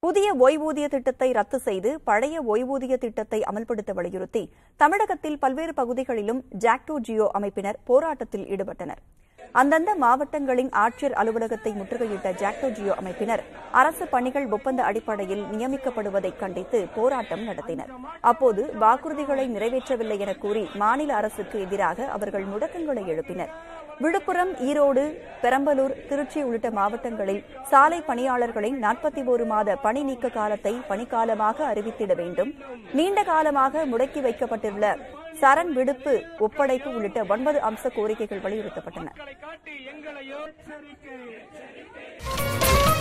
புதிய ஓய்வூதிய திட்டத்தை ரத்து செய்து பழைய ஓய்வூதிய திட்டத்தை அமல்படுத்த வலியுறுத்தி தமிழகத்தில் பல்வேறு பகுதிகளிலும் ஜாக்டோ ஜியோ அமைப்பினர் போராட்டத்தில் ஈடுபட்டனர் அந்தந்த மாவட்டங்களின் ஆட்சியர் அலுவலகத்தை முற்றுகையிட்ட ஜாக்டோ ஜியோ அமைப்பினர் அரசு பணிகள் ஒப்பந்த அடிப்படையில் நியமிக்கப்படுவதை கண்டித்து போராட்டம் நடத்தினர் அப்போது வாக்குறுதிகளை நிறைவேற்றவில்லை என கூறி மாநில அரசுக்கு எதிராக அவர்கள் முழக்கங்களை எழுப்பினர் விழுப்புரம் ஈரோடு பெரம்பலூர் திருச்சி உள்ளிட்ட மாவட்டங்களில் சாலை பணியாளர்களின் நாற்பத்தி ஒரு மாத பணி நீக்க காலத்தை பணிக்காலமாக அறிவித்திட வேண்டும் நீண்ட காலமாக முடக்கி வைக்கப்பட்டுள்ள சரண் விடுப்பு ஒப்படைப்பு உள்ளிட்ட ஒன்பது அம்ச கோரிக்கைகள் வலியுறுத்தப்பட்டன காட்டி எங்களையோ எச்சரிக்கை